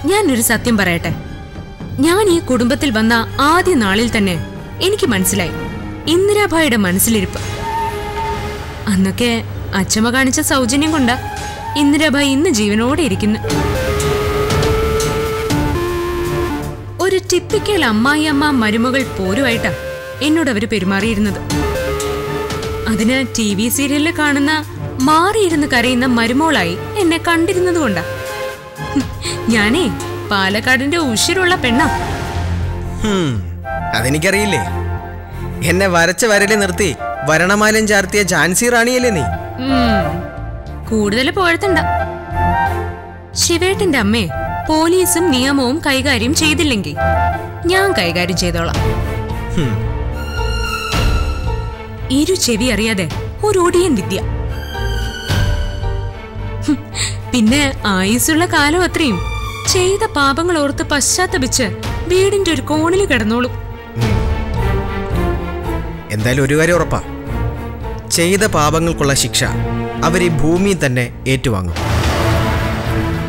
ഞാനൊരു സത്യം പറയട്ടെ ഞാൻ ഈ കുടുംബത്തിൽ വന്ന ആദ്യ നാളിൽ തന്നെ എനിക്ക് മനസ്സിലായി ഇന്ദിരാഭായിയുടെ മനസ്സിലിരിപ്പ് അന്നൊക്കെ അച്ഛമ്മ കാണിച്ച സൗജന്യം കൊണ്ടാ ഇന്ദിരാഭായി ഇന്ന് ജീവനോടെ ഇരിക്കുന്നു ഒരു ടിപ്പിക്കൽ അമ്മായി അമ്മ മരുമകൾ പോരുമായിട്ടാ എന്നോട് അവര് പെരുമാറിയിരുന്നത് അതിന് ടി വി സീരിയലിൽ കാണുന്ന മാറിയിരുന്ന് കരയുന്ന മരുമോളായി എന്നെ കണ്ടിരുന്നത് കൊണ്ടാ ഹും, ഞാനേ പാലക്കാടിന്റെ ഉഷിരുള്ള പെണ്ണാ ഹും, അതെനിക്കറിയില്ലേ എന്നെ വരച്ച വരലെ നിർത്തി വരണമാലം ചാർത്തിയ ഝാൻസി റാണിയല്ലേ നീ ഉം, കൂടുതൽ പുകഴ്ത്തണ്ട ശിവേട്ടന്റെ അമ്മേ പോലീസും നിയമവും കൈകാര്യം ചെയ്തില്ലെങ്കിൽ ഞാൻ കൈകാര്യം ചെയ്തോളാം ഹും, ഇരു ചെവി അറിയാതെ ഒരു ഒടിയൻ വിദ്യ ഹും, പിന്നെ ആയുസ്സുള്ള കാലം അത്രയും ചെയ്ത പാപങ്ങൾ ഓർത്ത് പശ്ചാത്തപിച്ച് വീടിന്റെ ഒരു കോണിൽ കിടന്നോളും എന്തായാലും ഒരു കാര്യം ഉറപ്പാ ചെയ്ത പാപങ്ങൾക്കുള്ള ശിക്ഷ അവർ ഈ ഭൂമിയിൽ തന്നെ ഏറ്റുവാങ്ങും